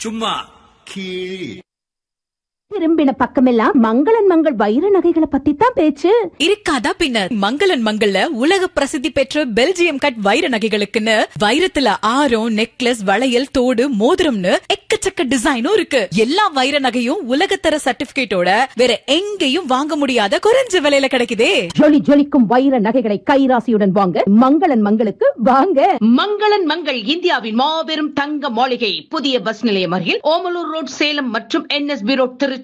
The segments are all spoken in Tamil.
சும்மா கீழ் திரும்பின பக்கமெல்லாம் மங்களன் மங்கள் வைர நகைகளை பத்தி தான் பேச்சு இருக்காதா பின்ன மங்களன் மங்கள்ல உலக பிரசித்தி பெற்ற பெல்ஜியம் கட் வைர நகைகளுக்குன்னு வைரத்துல ஆரம் நெக்லஸ் வளையல் தோடு மோதிரம்னு எக்கச்சக்க டிசைனும் இருக்கு எல்லா வைர நகையும் உலகத்தர சர்டிபிகேட்டோட வேற எங்கேயும் வாங்க முடியாத குறைஞ்ச விலையில கிடைக்குதே ஜொலி ஜொலிக்கும் வைர நகைகளை கைராசியுடன் வாங்க மங்களன் மங்களுக்கு வாங்க மங்களன் மங்கள் இந்தியாவின் மாபெரும் தங்க மாளிகை புதிய பஸ் நிலையம் அருகில் ஓமலூர் ரோட் சேலம் மற்றும் NSB road Trichy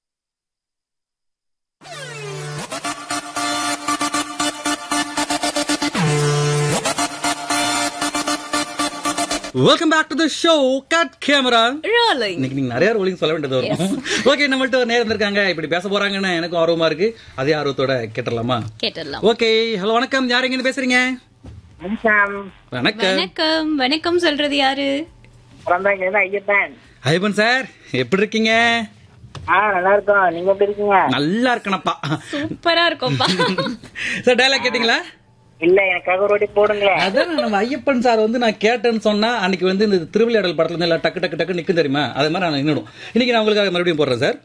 welcome back to the show cut camera இன்னைக்கு நீங்க நிறைய ரோலிங் சொல்ல வேண்டியது வரும் ஓகே நம்மள்ட்ட ஒரு நேரம் இருக்காங்க இப்படி பேச போறாங்கன்னு எனக்கும் ஆர்வமா இருக்கு அதே ஆர்வத்தோட கேட்டலாமா கேட்டலாம் ஓகே ஹலோ வணக்கம் யார் எங்க பேசுறீங்க வணக்கம் வணக்கம் வணக்கம் வணக்கம் சொல்றது யாரு குழந்தைங்க தான் ஐயப்பன் ஐபன் சார் எப்படி இருக்கீங்க ஆ நல்லா இருக்கோம் நீங்க எப்படி இருக்கீங்க நல்லா இருக்கணப்பா சூப்பரா இருக்கும்ப்பா சார் டயலாக் கேட்டீங்களா இல்ல எனக்காக ஒரு வாட்டி போடுங்களேன் அதான் நம்ம ஐயப்பன் சார் வந்து நான் கேட்டேன்னு சொன்னா அன்னைக்கு வந்து இந்த திருவிளையாடல் படத்துல இருந்து எல்லாம் டக்கு டக்கு டக்கு நிக்கும் தெரியுமா அது மாதிரி நான் நின்னுடும் இன்னைக்கு நான் உங்களுக்காக மறுபடியும் போடுறேன் சார்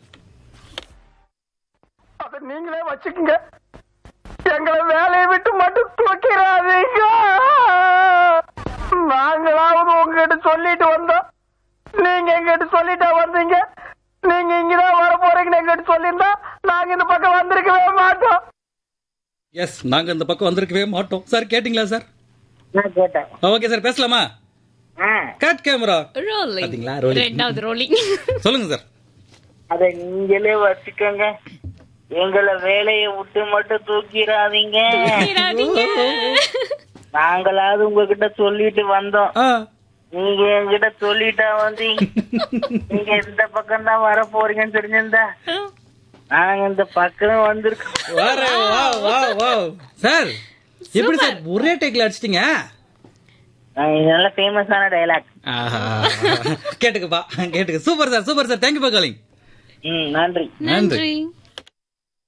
அதை நீங்களே வச்சுக்கோங்க எங்களை வேலையை விட்டு மட்டும் தூக்கிறாதீங்க நாங்களாவது உங்ககிட்ட சொல்லிட்டு வந்தோம் நீங்க எங்கிட்ட சொல்லிட்டா வந்தீங்க நீங்க இங்கதான் வர போறீங்கன்னு எங்கிட்ட சொல்லியிருந்தா நாங்க இந்த பக்கம் வந்திருக்கவே மாட்டோம் எஸ் நாங்க இந்த பக்கம் வந்திருக்கவே மாட்டோம் சார் கேட்டிங்களா சார் நான் கேட்டேன் ஓகே சார் பேசலாமா ஆ கட் கேமரா ரோலிங் பாத்தீங்களா rolling. ரெண்டாவது ரோலிங் சொல்லுங்க சார் அதை நீங்களே வச்சுக்கோங்க எங்களை வேலையை விட்டு மட்டும் தூக்கிடாதீங்க நாங்களாவது உங்ககிட்ட சொல்லிட்டு வந்தோம் ஆ நீங்க என்கிட்ட சொல்லிட்டா வந்து நீங்க இந்த பக்கம் தான் வர போறீங்கன்னு தெரிஞ்சிருந்தா நாங்க இந்த பக்கம் வந்திருக்கோம் வார வா வா வா சார் எப்படி சார் ஒரே டேக்ல அடிச்சிட்டீங்க நாங்க இது நல்ல ஃபேமஸான டைலாக் ஆஹா. கேட்டுக்குப்பா கேட்டுக்கு super sir super sir thank you for calling ம் நன்றி நன்றி நன்றி